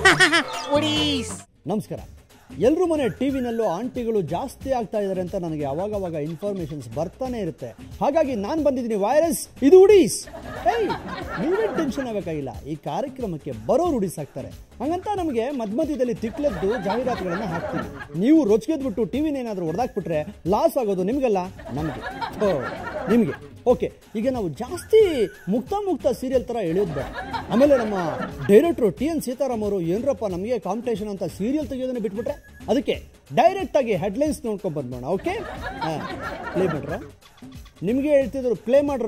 ನಮಸ್ಕಾರ ಎಲ್ಲರೂ ಮನೆ ಟಿ ವಿನಲ್ಲೂ ಆಂಟಿಗಳು ಜಾಸ್ತಿ ಆಗ್ತಾ ಇದ್ದಾರೆ ಅಂತ ನನಗೆ ಅವಾಗವಾಗ ಇನ್ಫಾರ್ಮೇಶನ್ಸ್ ಬರ್ತಾನೆ ಇರುತ್ತೆ ಹಾಗಾಗಿ ನಾನು ಬಂದಿದ್ದೀನಿ ವೈರಸ್ ಇದು ಉಡೀಸ್ ಏಯ್ ನೀವೇನು ಟೆನ್ಷನ್ ಆಗಬೇಕಾಗಿಲ್ಲ ಈ ಕಾರ್ಯಕ್ರಮಕ್ಕೆ ಬರೋರು ಉಡೀಸ್ ಆಗ್ತಾರೆ ಹಂಗಂತ ನಮಗೆ ಮಧ್ಯ ಮಧ್ಯದಲ್ಲಿ ತಿಕ್ಲದ್ದು ಜಾಹೀರಾತುಗಳನ್ನ ಹಾಕ್ತೀವಿ ನೀವು ರೊಚ್ಗೆದ್ಬಿಟ್ಟು ಟಿ ವಿನ ಏನಾದರೂ ಹೊಡೆದಾಕ್ಬಿಟ್ರೆ ಲಾಸ್ ಆಗೋದು ನಿಮಗಲ್ಲ ನಮಗೆ ಓ ನಿಮಗೆ ಓಕೆ ಈಗ ನಾವು ಜಾಸ್ತಿ ಮುಕ್ತ ಮುಕ್ತ ಸೀರಿಯಲ್ ಥರ ಎಳೆಯೋದು ಬೇಡ ಆಮೇಲೆ ನಮ್ಮ ಡೈರೆಕ್ಟ್ರು ಟಿ ಎನ್ ಸೀತಾರಾಮ್ ಅವರು ಏನರಪ್ಪ ನಮಗೆ ಕಾಂಪಿಟೇಷನ್ ಅಂತ ಸೀರಿಯಲ್ ತೆಗೆಯೋದನ್ನ ಬಿಟ್ಬಿಟ್ರೆ ಅದಕ್ಕೆ ಡೈರೆಕ್ಟಾಗಿ ಹೆಡ್ಲೈನ್ಸ್ ನೋಡ್ಕೊಂಡು ಬಂದ್ಬೋಣ ಓಕೆ ಹಾಂ ಪ್ಲೇ ಮಾಡ್ರ ನಿಮಗೆ ಹೇಳ್ತಿದ್ರು ಪ್ಲೇ ಮಾಡ್ರ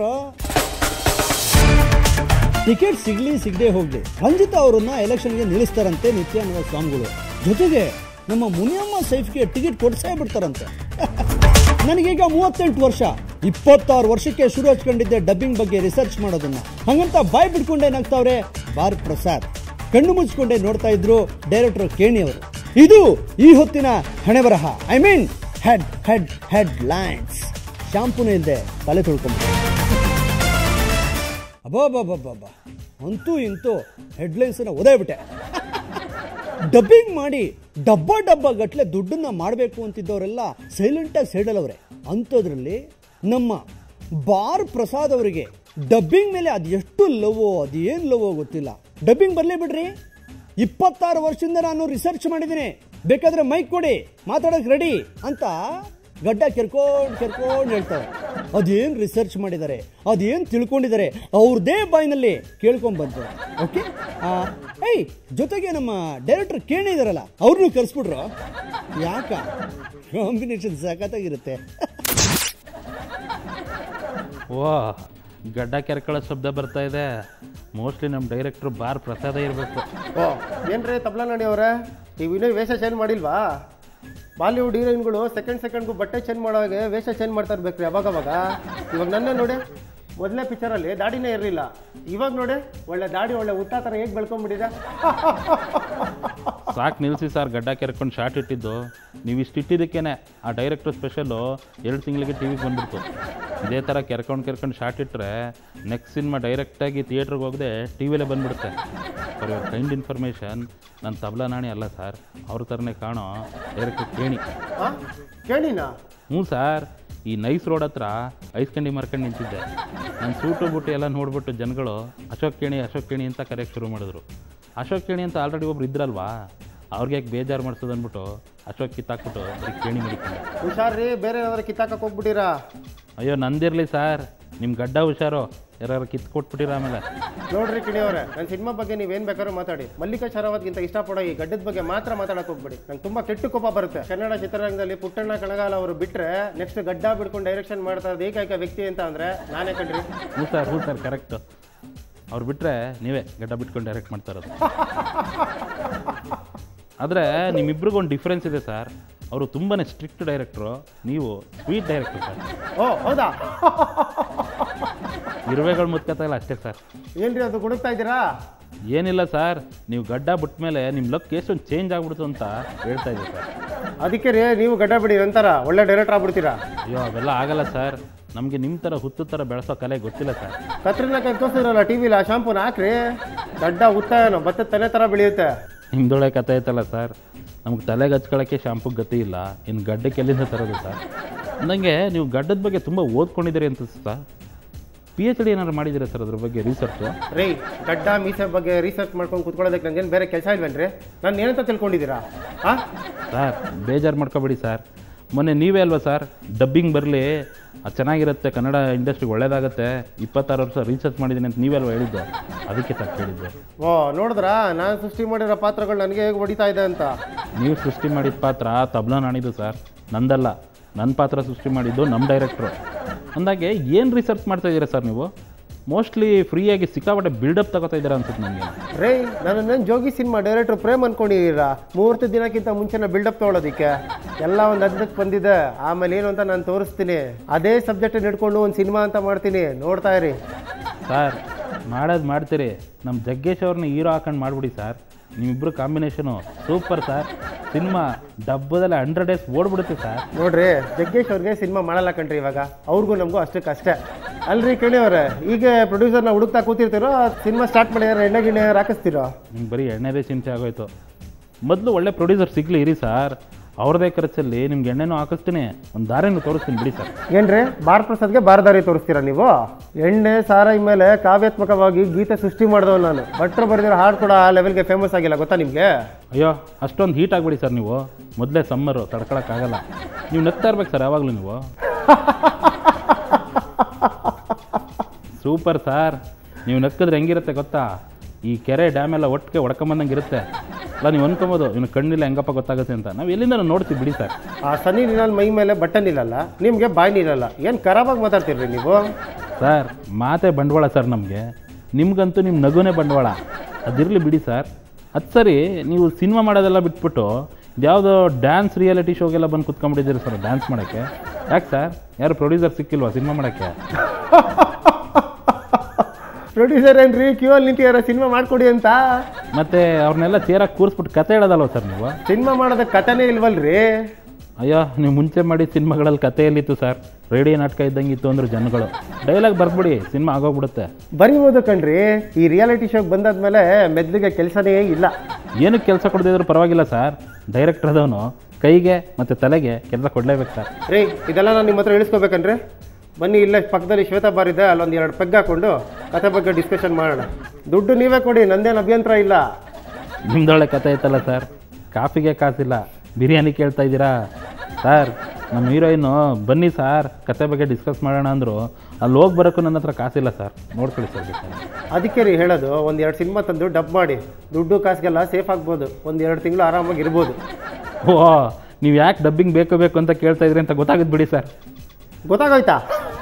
ಟಿಕೆಟ್ ಸಿಗ್ಲಿ ಸಿಗದೆ ಹೋಗ್ಲಿ ರಂಜಿತಾ ಅವರನ್ನ ಎಲೆಕ್ಷನ್ಗೆ ನಿಲ್ಲಿಸ್ತಾರಂತೆ ನಿತ್ಯಾನಂದ ಸ್ವಾಮಿಗಳು ಜೊತೆಗೆ ನಮ್ಮ ಮುನಿಯಮ್ಮ ಸೈಫ್ಗೆ ಟಿಕೆಟ್ ಕೊಡ್ಸೇ ಬಿಡ್ತಾರಂತೆ ನನಗೀಗ ಮೂವತ್ತೆಂಟು ವರ್ಷ ಇಪ್ಪತ್ತಾರು ವರ್ಷಕ್ಕೆ ಶುರು ಹಚ್ಕೊಂಡಿದ್ದೆ ಡಬ್ಬಿಂಗ್ ಬಗ್ಗೆ ರಿಸರ್ಚ್ ಮಾಡೋದನ್ನ ಹಂಗಂತ ಬಾಯ್ ಬಿಡ್ಕೊಂಡೇ ನಗ್ತಾವ್ರೆ ಬಾರ್ ಪ್ರಸಾದ್ ಕಣ್ಣು ಮುಚ್ಕೊಂಡೇ ನೋಡ್ತಾ ಇದ್ರು ಡೈರೆಕ್ಟರ್ ಕೇಣಿ ಅವರು ಇದು ಈ ಹೊತ್ತಿನ ಹಣೆಬರಹ I mean head head headlines ಶಾಂಪೂನೇ ಇಲ್ಲದೆ ತಲೆ ತೊಳ್ಕೊಂಡ್ಬಿಟ್ಟೆ ಅಬ್ಬಬ್ಬಬ್ಬಬ್ಬ ಅಂತೂ ಇಂತೂ ಹೆಡ್ಲೈನ್ಸನ್ನ ಒದೆಬಿಟ್ಟೆ ಡಬ್ಬಿಂಗ್ ಮಾಡಿ ಡಬ್ಬ ಡಬ್ಬ ಗಟ್ಲೆ ದುಡ್ಡನ್ನ ಮಾಡಬೇಕು ಅಂತಿದ್ದವರೆಲ್ಲ ಸೈಲೆಂಟಾಗಿ ಸೈಡಲ್ಲವ್ರೆ ಅಂಥದ್ರಲ್ಲಿ ನಮ್ಮ ಬಾರ್ ಪ್ರಸಾದ್ ಅವರಿಗೆ ಡಬ್ಬಿಂಗ್ ಮೇಲೆ ಅದು ಎಷ್ಟು ಲವೋ ಅದು ಏನು ಲವೋ ಗೊತ್ತಿಲ್ಲ ಡಬ್ಬಿಂಗ್ ಬರಲೇ ಬಿಡ್ರಿ ಇಪ್ಪತ್ತಾರು ವರ್ಷದಿಂದ ನಾನು ರಿಸರ್ಚ್ ಮಾಡಿದ್ದೀನಿ ಬೇಕಾದ್ರೆ ಮೈಕ್ ಕೊಡಿ ಮಾತಾಡೋಕೆ ರೆಡಿ ಅಂತ ಗಡ್ಡ ಕೆರ್ಕೊಂಡು ಕೆರ್ಕೊಂಡು ಹೇಳ್ತಾರೆ ಅದೇನು ರಿಸರ್ಚ್ ಮಾಡಿದ್ದಾರೆ ಅದೇನು ತಿಳ್ಕೊಂಡಿದ್ದಾರೆ ಅವ್ರದೇ ಬಾಯಿನಲ್ಲಿ ಕೇಳ್ಕೊಂಡ್ ಬಂತು ಓಕೆ ಏಯ್ ಜೊತೆಗೆ ನಮ್ಮ ಡೈರೆಕ್ಟರ್ ಕೇಳಿದಾರಲ್ಲ ಅವ್ರನ್ನೂ ಕರೆಸ್ಬಿಟ್ರು ಯಾಕ ಕಾಂಬಿನೇಷನ್ ಸಖತ್ತಾಗಿರುತ್ತೆ ಓ ಗಡ್ಡ ಕೆರ್ಕೊಳ್ಳೋ ಶಬ್ದ ಬರ್ತಾ ಇದೆ ಮೋಸ್ಟ್ಲಿ ನಮ್ಮ ಡೈರೆಕ್ಟ್ರು ಬಾರ್ ಪ್ರಸಾದ ಇರಬೇಕು ಓ ಏನ್ರಿ ತಬ್ಲಾನಡಿ ಅವರೇ ನೀವು ಇನ್ನೂ ವೇಷ ಚೇಂಜ್ ಮಾಡಿಲ್ವಾ ಬಾಲಿವುಡ್ ಹೀರೋಯಿನ್ಗಳು ಸೆಕೆಂಡ್ ಸೆಕೆಂಡ್ಗೂ ಬಟ್ಟೆ ಚೇಂಜ್ ಮಾಡೋವಾಗ ವೇಷ ಚೇಂಜ್ ಮಾಡ್ತಾ ಇರ್ಬೇಕ್ರಿ ಅವಾಗವಾಗ ಇವಾಗ ನನ್ನೇ ನೋಡಿ ಮೊದಲನೇ ಪಿಕ್ಚರಲ್ಲಿ ದಾಡಿನೇ ಇರಲಿಲ್ಲ ಇವಾಗ ನೋಡಿ ಒಳ್ಳೆ ದಾಡಿ ಒಳ್ಳೆ ಉತ್ತ ಥರ ಹೇಗೆ ಬೆಳ್ಕೊಂಬಿಟ್ಟಿದೆ ಸಾಕು ನಿಲ್ಲಿಸಿ ಸರ್ ಗಡ್ಡ ಕೆರ್ಕೊಂಡು ಶಾರ್ಟ್ ಇಟ್ಟಿದ್ದು ನೀವು ಇಷ್ಟು ಇಟ್ಟಿದ್ದಕ್ಕೇನೆ ಆ ಡೈರೆಕ್ಟ್ರು ಸ್ಪೆಷಲು ಎರಡು ತಿಂಗಳಿಗೆ ಟಿ ವಿಗೆ ಬಂದ್ಬಿಡ್ತು ಇದೇ ಥರ ಕೆರ್ಕೊಂಡು ಕೆರ್ಕೊಂಡು ಶಾರ್ಟ್ ಇಟ್ಟರೆ ನೆಕ್ಸ್ಟ್ ಸಿನಿಮಾ ಡೈರೆಕ್ಟಾಗಿ ಥಿಯೇಟ್ರಿಗೆ ಹೋಗದೆ ಟಿ ವಿಲೇ ಬಂದ್ಬಿಡುತ್ತೆ ಫಾರ್ ಯುವರ್ ಕೈಂಡ್ ಇನ್ಫಾರ್ಮೇಷನ್ ನನ್ನ ತಬಲಾ ನಾಣಿ ಅಲ್ಲ ಸರ್ ಅವ್ರ ಥರನೇ ಕಾಣೋ ಡೈರೆಕ್ಟ್ರ್ ಕೇಣಿ ಹಾಂ ಕೇಳಿನಾ ಹ್ಞೂ ಸರ್ ಈ ನೈಸ್ ರೋಡ್ ಹತ್ರ ಐಸ್ ಕಂಡಿ ಮಾರ್ಕೊಂಡು ನಿಂತಿದ್ದೆ ನನ್ನ ಸೂಟು ಬುಟ್ಟಿ ಎಲ್ಲ ನೋಡ್ಬಿಟ್ಟು ಜನಗಳು ಅಶೋಕ್ ಕೇಣಿ ಅಶೋಕ್ ಕೇಣಿ ಅಂತ ಕರೆಯೋಕ್ಕೆ ಶುರು ಮಾಡಿದ್ರು ಅಶೋಕ್ ಕೇಣಿ ಅಂತ ಆಲ್ರೆಡಿ ಒಬ್ರು ಇದ್ರಲ್ವಾ ಅವ್ರಿಗೆ ಯಾಕೆ ಬೇಜಾರು ಮಾಡ್ಸೋದು ಅಂದ್ಬಿಟ್ಟು ಅಶೋಕ್ ಕಿತ್ತಾಕ್ಬಿಟ್ಟು ಬರೀ ಕೇಣಿ ಮಡಿಕೊಂಡೆ ಹುಷಾರ್ರಿ ಬೇರೆ ಯಾವ್ದಾರು ಕಿತ್ತಾಕಕ್ಕೆ ಹೋಗ್ಬಿಟ್ಟಿರಾ ಅಯ್ಯೋ ನಂದಿರಲಿ ಸರ್ ನಿಮ್ಮ ಗಡ್ಡ ಹುಷಾರು ಯಾರು ಕಿತ್ತು ಕೊಟ್ಬಿಟ್ಟಿರ ಆಮೇಲೆ ನೋಡ್ರಿ ಕಿಣಿಯವ್ರೆ ನನ್ನ ಸಿನಿಮಾ ಬಗ್ಗೆ ನೀವೇನು ಬೇಕಾದ್ರೂ ಮಾತಾಡಿ ಮಲ್ಲಿಕಾ ಶರಾವತ್ಗಿಂತ ಇಷ್ಟಪಡೋ ಈ ಗಡ್ಡದ ಬಗ್ಗೆ ಮಾತ್ರ ಮಾತಾಡಕ್ಕೆ ಹೋಗ್ಬೇಡಿ ನಂಗೆ ತುಂಬಾ ಕೆಟ್ಟ ಕೋಪ ಬರುತ್ತೆ ಕನ್ನಡ ಚಿತ್ರರಂಗದಲ್ಲಿ ಪುಟ್ಟಣ್ಣ ಕಣಗಾಲ ಅವರು ಬಿಟ್ರೆ ನೆಕ್ಸ್ಟ್ ಗಡ್ಡ ಬಿಡ್ಕೊಂಡು ಡೈರೆಕ್ಷನ್ ಮಾಡ್ತಾ ಇರೋದು ಏಕೈಕ ವ್ಯಕ್ತಿ ಅಂತ ಅಂದ್ರೆ ನಾನೇ ಕಣ್ರಿ ಹ್ಞೂ ಸರ್ ಹ್ಞೂ ಸರ್ ಕರೆಕ್ಟು ಅವ್ರು ಬಿಟ್ಟರೆ ನೀವೇ ಗಡ್ಡ ಬಿಟ್ಕೊಂಡು ಡೈರೆಕ್ಟ್ ಮಾಡ್ತಾ ಇರೋದು ಆದರೆ ನಿಮ್ಮಿಬ್ರಿಗೂ ಒಂದು ಡಿಫ್ರೆನ್ಸ್ ಇದೆ ಸರ್ ಅವರು ತುಂಬಾ ಸ್ಟ್ರಿಕ್ಟ್ ಡೈರೆಕ್ಟ್ರು ನೀವು ಸ್ವೀಟ್ ಡೈರೆಕ್ಟ್ರು ಸರ್ ಓ ಹೌದಾ ಇರುವೆಗಳು ಮುತ್ಕತಾ ಇಲ್ಲ ಅಷ್ಟೇ ಸರ್ ಏನ್ರಿ ಅದು ಗುಡುಕ್ತಾ ಇದ್ದೀರಾ ಏನಿಲ್ಲ ಸರ್ ನೀವು ಗಡ್ಡ ಬಿಟ್ಟ ಮೇಲೆ ನಿಮ್ಮ ಲಕ್ ಎಷ್ಟೊಂದು ಚೇಂಜ್ ಆಗ್ಬಿಡ್ತು ಅಂತ ಹೇಳ್ತಾ ಇದ್ದೀವಿ ಸರ್ ಅದಕ್ಕೆ ರೀ ನೀವು ಗಡ್ಡ ಬಿಡಿ ನಂತರ ಒಳ್ಳೆ ಡೈರೆಕ್ಟರ್ ಆಗ್ಬಿಡ್ತೀರಾ ಅಯ್ಯೋ ಅವೆಲ್ಲ ಆಗಲ್ಲ ಸರ್ ನಮಗೆ ನಿಮ್ಮ ಥರ ಹುತ್ತು ಥರ ಬೆಳೆಸೋ ಕಲೆ ಗೊತ್ತಿಲ್ಲ ಸರ್ ಕತ್ರಿನ ಕೈ ತೋರಿಸಿದ್ರಲ್ಲ ಟಿ ವಿಲಿ ಆ ಶಾಂಪೂನ ಹಾಕ್ರಿ ಗಡ್ಡ ಉತ್ತ ಏನೋ ಭತ್ತದ ತಲೆ ಥರ ಬೆಳೆಯುತ್ತೆ ನಿಮ್ದೊಳಗೆ ಕತೆ ಐತಲ್ಲ ಸರ್ ನಮ್ಗೆ ತಲೆಗೆ ಹಚ್ಕೊಳ್ಳೋಕ್ಕೆ ಶಾಂಪು ಗತಿ ಇಲ್ಲ ಇನ್ನು ಗಡ್ಡಕ್ಕೆ ಎಲ್ಲಿಂದ ತರೋದು ಸರ್ ನನಗೆ ನೀವು ಗಡ್ಡದ ಬಗ್ಗೆ ತುಂಬ ಓದ್ಕೊಂಡಿದ್ದೀರಿ ಅಂತ ಸರ್ ಪಿ ಎಚ್ ಡಿ ಏನಾದ್ರು ಮಾಡಿದ್ದೀರಾ ಸರ್ ಅದ್ರ ಬಗ್ಗೆ ರಿಸರ್ಚು ರೀ ಗಡ್ಡ ಮೀಸೆ ಬಗ್ಗೆ ರಿಸರ್ಚ್ ಮಾಡ್ಕೊಂಡು ಕುತ್ಕೊಳ್ಳೋದಕ್ಕೆ ನಂಗೇನು ಬೇರೆ ಕೆಲಸ ಇಲ್ವೇನ್ರಿ ನಾನು ಏನಂತ ತಿಳ್ಕೊಂಡಿದ್ದೀರಾ ಹಾಂ ಸರ್ ಬೇಜಾರು ಮಾಡ್ಕೋಬೇಡಿ ಸರ್ ಮೊನ್ನೆ ನೀವೇ ಅಲ್ವಾ ಸರ್ ಡಬ್ಬಿಂಗ್ ಬರಲಿ ಅದು ಚೆನ್ನಾಗಿರುತ್ತೆ ಕನ್ನಡ ಇಂಡಸ್ಟ್ರಿಗೆ ಒಳ್ಳೇದಾಗುತ್ತೆ ಇಪ್ಪತ್ತಾರು ವರ್ಷ ರಿಸರ್ಚ್ ಮಾಡಿದ್ದೀನಿ ಅಂತ ನೀವೇ ಅಲ್ವಾ ಹೇಳಿದ್ದು ಅದಕ್ಕೆ ಸರ್ ಕೇಳಿದ್ದು ಓ ನೋಡಿದ್ರಾ ನಾನು ಸೃಷ್ಟಿ ಮಾಡಿರೋ ಪಾತ್ರಗಳು ನನಗೆ ಹೇಗೆ ಹೊಡಿತಾ ಇದೆ ಅಂತ ನೀವು ಸೃಷ್ಟಿ ಮಾಡಿದ ಪಾತ್ರ ತಬ್ಲಾ ನಾಣಿದ್ದು ಸರ್ ನಂದಲ್ಲ ನನ್ನ ಪಾತ್ರ ಸೃಷ್ಟಿ ಮಾಡಿದ್ದು ನಮ್ಮ ಡೈರೆಕ್ಟ್ರು ಅಂದಾಗೆ ಏನು ರಿಸರ್ಚ್ ಮಾಡ್ತಾ ಇದ್ದೀರಾ ಸರ್ ನೀವು ಮೋಸ್ಟ್ಲಿ ಫ್ರೀಯಾಗಿ ಸಿಕ್ಕಾಪಟ್ಟೆ ಬಿಲ್ಡಪ್ ತಗೋತಾ ಇದ್ದೀರಾ ಅನ್ಸುತ್ತೆ ನನಗೆ ರೇ ನನ್ನ ಜೋಗಿ ಸಿನಿಮಾ ಡೈರೆಕ್ಟರ್ ಪ್ರೇಮ್ ಅನ್ಕೊಂಡಿದ್ದೀರಾ ಮೂವತ್ತು ದಿನಕ್ಕಿಂತ ಮುಂಚೆನ ಬಿಲ್ಡಪ್ ತೊಗೊಳೋದಕ್ಕೆ ಎಲ್ಲ ಒಂದು ಹದ್ದಕ್ಕೆ ಬಂದಿದೆ ಆಮೇಲೆ ಏನು ಅಂತ ನಾನು ತೋರಿಸ್ತೀನಿ ಅದೇ ಸಬ್ಜೆಕ್ಟ್ ಹಿಡ್ಕೊಂಡು ಒಂದು ಸಿನಿಮಾ ಅಂತ ಮಾಡ್ತೀನಿ ನೋಡ್ತಾ ಇರಿ ಸರ್ ಮಾಡೋದು ಮಾಡ್ತೀರಿ ನಮ್ಮ ಜಗ್ಗೇಶ್ ಅವ್ರನ್ನ ಹೀರೋ ಹಾಕೊಂಡು ಮಾಡ್ಬಿಡಿ ಸರ್ ನಿಮ್ಮಿಬ್ಬರು ಕಾಂಬಿನೇಷನು ಸೂಪರ್ ಸರ್ ಸಿನಿಮಾ ಡಬ್ಬದಲ್ಲಿ ಹಂಡ್ರೆಡ್ ಡೇಸ್ ಓಡ್ಬಿಡುತ್ತೆ ಸರ್ ನೋಡ್ರಿ ಜಗ್ಗೇಶ್ ಅವ್ರಿಗೆ ಸಿನಿಮಾ ಮಾಡಲ್ಲ ಕಣ್ರಿ ಇವಾಗ ಅವ್ರಿಗೂ ನಮಗೂ ಅಷ್ಟಕ್ಕೆ ಅಷ್ಟೇ ಅಲ್ರಿ ಕಣಿ ಅವ್ರೆ ಈಗ ಪ್ರೊಡ್ಯೂಸರ್ನ ಹುಡುಕ್ತಾ ಕೂತಿರ್ತೀರೋ ಸಿನಿಮಾ ಸ್ಟಾರ್ಟ್ ಮಾಡಿದಾರೆ ಎಣ್ಣೆ ಗಿಣ್ಣೆ ಹಾಕಿಸ್ತೀರೋ ನಿಮ್ಗೆ ಬರೀ ಎಣ್ಣೆದೇ ಚಿಂತೆ ಆಗೋಯ್ತು ಮೊದಲು ಒಳ್ಳೆ ಪ್ರೊಡ್ಯೂಸರ್ ಸಿಗಲಿ ಇರಿ ಸರ್ ಅವ್ರದೇ ಖರ್ಚಲ್ಲಿ ನಿಮ್ಗೆ ಎಣ್ಣೆನೂ ಹಾಕಿಸ್ತೀನಿ ಒಂದು ದಾರಿನೂ ತೋರಿಸ್ತೀನಿ ಬಿಡಿ ಸರ್ ಏನ್ರಿ ಬಾರ್ ಪ್ರಸಾದ್ಗೆ ಬಾರದಾರಿ ತೋರಿಸ್ತೀರಾ ನೀವು ಎಣ್ಣೆ ಸಾರಾಯಿ ಮೇಲೆ ಕಾವ್ಯಾತ್ಮಕವಾಗಿ ಗೀತೆ ಸೃಷ್ಟಿ ಮಾಡಿದವ್ ನಾನು ಭಟ್ರು ಬರೆದಿರೋ ಹಾಡು ಕೂಡ ಆ ಲೆವೆಲ್ಗೆ ಫೇಮಸ್ ಆಗಿಲ್ಲ ಗೊತ್ತಾ ನಿಮಗೆ ಅಯ್ಯೋ ಅಷ್ಟೊಂದು ಹೀಟ್ ಆಗಿಬಿಡಿ ಸರ್ ನೀವು ಮೊದಲೇ ಸಮ್ಮರು ತಡ್ಕೊಳಕ್ಕಾಗಲ್ಲ ನೀವು ನಗ್ತಾ ಇರ್ಬೇಕು ಸರ್ ಯಾವಾಗಲೂ ನೀವು ಸೂಪರ್ ಸರ್ ನೀವು ನಕ್ಕಿದ್ರೆ ಹೆಂಗಿರುತ್ತೆ ಗೊತ್ತಾ ಈ ಕೆರೆ ಡ್ಯಾಮ್ ಎಲ್ಲ ಒಟ್ಟಿಗೆ ಹೊಡ್ಕೊಂಬಂದಂಗೆ ಇರುತ್ತೆ ಅಲ್ಲ ನೀವು ಅನ್ಕೊಬೋದು ಇನ್ನು ಕಣ್ಣಿಲ್ಲ ಹೆಂಗಪ್ಪ ಗೊತ್ತಾಗುತ್ತೆ ಅಂತ ನಾವು ಎಲ್ಲಿಂದ ನೋಡ್ತೀವಿ ಬಿಡಿ ಸರ್ ಆ ಸನಿ ನೀರಲ್ಲಿ ಮೈ ಮೇಲೆ ಬಟ್ಟೆ ನಿಲ್ಲಲ್ಲ ನಿಮಗೆ ಬಾಯಿ ನಿಲ್ಲಲ್ಲ ಏನು ಖರಾಬಾಗಿ ಮಾತಾಡ್ತೀರಿ ನೀವು ಸರ್ ಮಾತೇ ಬಂಡವಾಳ ಸರ್ ನಮಗೆ ನಿಮ್ಗಂತೂ ನಿಮ್ಮ ನಗುನೇ ಬಂಡವಾಳ ಅದಿರಲಿ ಬಿಡಿ ಸರ್ ಅದು ಸರಿ ನೀವು ಸಿನಿಮಾ ಮಾಡೋದೆಲ್ಲ ಬಿಟ್ಬಿಟ್ಟು ಯಾವುದೋ ಡ್ಯಾನ್ಸ್ ರಿಯಾಲಿಟಿ ಶೋಗೆಲ್ಲ ಬಂದು ಕುತ್ಕೊಂಡ್ಬಿಟ್ಟಿದ್ದೀರಿ ಸರ್ ಡ್ಯಾನ್ಸ್ ಮಾಡೋಕ್ಕೆ ಯಾಕೆ ಸರ್ ಯಾರು ಪ್ರೊಡ್ಯೂಸರ್ ಸಿಕ್ಕಿಲ್ವಾ ಸಿನಿಮಾ ಮಾಡೋಕ್ಕೆ ಪ್ರೊಡ್ಯೂಸರ್ ಏನ್ರಿ ಕ್ಯೂ ಅಲ್ಲಿ ನಿಂತಿದಾರೆ ಸಿನಿಮಾ ಮಾಡ್ಕೊಡಿ ಅಂತ ಮತ್ತು ಅವ್ರನ್ನೆಲ್ಲ ಚೇರಾಗಿ ಕೂರಿಸ್ಬಿಟ್ಟು ಕತೆ ಹೇಳೋದಲ್ವ ಸರ್ ನೀವು ಸಿನಿಮಾ ಮಾಡೋದಕ್ಕೆ ಕಥೆನೇ ಇಲ್ವಲ್ರಿ ಅಯ್ಯೋ ನೀವು ಮುಂಚೆ ಮಾಡಿ ಸಿನಿಮಾಗಳಲ್ಲಿ ಕತೆ ಎಲ್ಲಿತ್ತು ಸರ್ ರೇಡಿಯೋ ನಾಟಕ ಇದ್ದಂಗೆ ಇತ್ತು ಅಂದ್ರೆ ಜನಗಳು ಡೈಲಾಗ್ ಬರ್ಬಿಡಿ ಸಿನಿಮಾ ಆಗೋಗ್ಬಿಡುತ್ತೆ ಬರೀಬೋದು ಕಣ್ರಿ ಈ ರಿಯಾಲಿಟಿ ಶೋಗೆ ಬಂದಾದ್ಮೇಲೆ ಮೆದ್ಲಿಗೆ ಕೆಲಸನೇ ಇಲ್ಲ ಏನಕ್ಕೆ ಕೆಲಸ ಕೊಡದಿದ್ರು ಪರವಾಗಿಲ್ಲ ಸರ್ ಡೈರೆಕ್ಟರ್ ಅದವನು ಕೈಗೆ ಮತ್ತು ತಲೆಗೆ ಕೆಲಸ ಕೊಡಲೇಬೇಕು ಸರ್ ರೀ ಇದೆಲ್ಲ ನಾನು ನಿಮ್ಮ ಹತ್ರ ಇಳಿಸ್ಕೋಬೇಕನ್ರಿ ಬನ್ನಿ ಇಲ್ಲೇ ಪಕ್ಕದಲ್ಲಿ ಶ್ವೇತಾ ಬಾರ್ ಇದೆ ಅಲ್ಲೊಂದು ಎರಡು ಪೆಗ್ ಹಾಕೊಂಡು ಕತೆ ಬಗ್ಗೆ ಡಿಸ್ಕಷನ್ ಮಾಡೋಣ ದುಡ್ಡು ನೀವೇ ಕೊಡಿ ನಂದೇನು ಅಭ್ಯಂತರ ಇಲ್ಲ ನಿಮ್ದೊಳ್ಳೆ ಕತೆ ಐತಲ್ಲ ಸರ್ ಕಾಫಿಗೆ ಕಾಸಿಲ್ಲ ಬಿರಿಯಾನಿ ಕೇಳ್ತಾ ಇದ್ದೀರಾ ಸರ್ ನಮ್ಮ ಹೀರೋಯಿನ್ನು ಬನ್ನಿ ಸರ್ ಕತೆ ಬಗ್ಗೆ ಡಿಸ್ಕಸ್ ಮಾಡೋಣ ಅಂದರು ಅಲ್ಲಿ ಹೋಗಿ ಬರೋಕ್ಕೂ ನನ್ನ ಹತ್ರ ಕಾಸಿಲ್ಲ ಸರ್ ನೋಡ್ಕೊಳ್ಳಿ ಸರ್ ಬೇಕಾದ್ರೆ ಅದಕ್ಕೆ ರೀ ಹೇಳೋದು ಒಂದು ಎರಡು ಸಿನಿಮಾ ತಂದು ಡಬ್ ಮಾಡಿ ದುಡ್ಡು ಕಾಸಿಗೆಲ್ಲ ಸೇಫ್ ಆಗ್ಬೋದು ಒಂದು ಎರಡು ತಿಂಗಳು ಆರಾಮಾಗಿ ಇರ್ಬೋದು ಓ ನೀವು ಯಾಕೆ ಡಬ್ಬಿಂಗ್ ಬೇಕು ಬೇಕು ಅಂತ ಕೇಳ್ತಾ ಇದ್ರಿ ಅಂತ ಗೊತ್ತಾಗುತ್ತೆ ಬಿಡಿ ಸರ್ ಗೊತ್ತಾಗೋಯ್ತಾ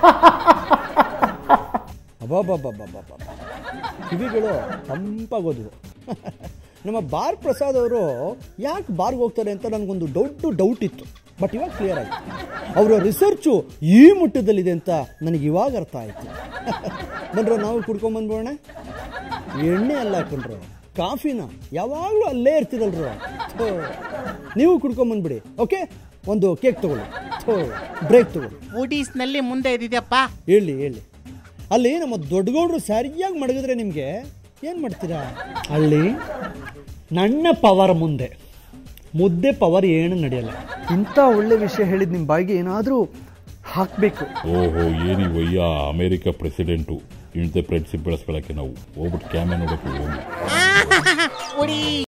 ಅಬ್ಬಬ್ಬಬ್ಬಬ್ಬಬ್ಬ ಕಿವಿಗಳು ತಂಪಾಗೋದ್ವು ನಮ್ಮ ಬಾರ್ ಪ್ರಸಾದ್ ಅವರು ಯಾಕೆ ಬಾರ್ಗೆ ಹೋಗ್ತಾರೆ ಅಂತ ನನಗೊಂದು ದೊಡ್ಡ ಡೌಟ್ ಇತ್ತು ಬಟ್ ಇವಾಗ ಕ್ಲಿಯರ್ ಆಯಿತು ಅವರ ರಿಸರ್ಚು ಈ ಮಟ್ಟದಲ್ಲಿದೆ ಅಂತ ನನಗೆ ಇವಾಗ ಅರ್ಥ ಆಯಿತು ಬಂದ್ರೆ ನಾವು ಕುಡ್ಕೊಂಬಂದ್ಬೋಣ ಎಣ್ಣೆ ಅಲ್ಲ ಹಾಕೊಂಡ್ರು ಕಾಫಿನ ಯಾವಾಗಲೂ ಅಲ್ಲೇ ಇರ್ತಿರಲ್ರು ಥೋ. ನೀವು ಕುಡ್ಕೊಂಬಂದ್ಬಿಡಿ ಓಕೆ ಒಂದು ಕೇಕ್ ತಗೊಳ್ಳಿ ಥೋ ಬ್ರೇಕ್ ತಗೊಳ್ಳಿ ಫುಡೀಸ್ನಲ್ಲಿ ಮುಂದೆ ಇದ್ದಿದ್ಯಪ್ಪ ಹೇಳಿ ಹೇಳಿ ಅಲ್ಲಿ ನಮ್ಮ ದೊಡ್ಡಗೌಡರು ಸರಿಯಾಗಿ ಮಡಗಿದ್ರೆ ನಿಮಗೆ ಏನು ಮಾಡ್ತೀರಾ ಅಲ್ಲಿ ನನ್ನ ಪವರ್ ಮುಂದೆ ಮುದ್ದೆ ಪವರ್ ಏನು ನಡೆಯಲ್ಲ ಇಂಥ ಒಳ್ಳೆ ವಿಷಯ ಹೇಳಿದ ನಿಮ್ಮ ಬಾಯಿಗೆ ಏನಾದರೂ ಹಾಕಬೇಕು ಓಹೋ ಏನಿವಯ್ಯ ಅಮೇರಿಕ ಪ್ರೆಸಿಡೆಂಟು ಇಂಥ ಫ್ರೆಂಡ್ಶಿಪ್ ಬೆಳೆಸ್ಕೊಳಕ್ಕೆ ನಾವು ಹೋಗ್ಬಿಟ್ಟು ಕ್ಯಾಮೆ ನೋಡಕ್ಕೆ ಹೋಗಿ ಉಡಿ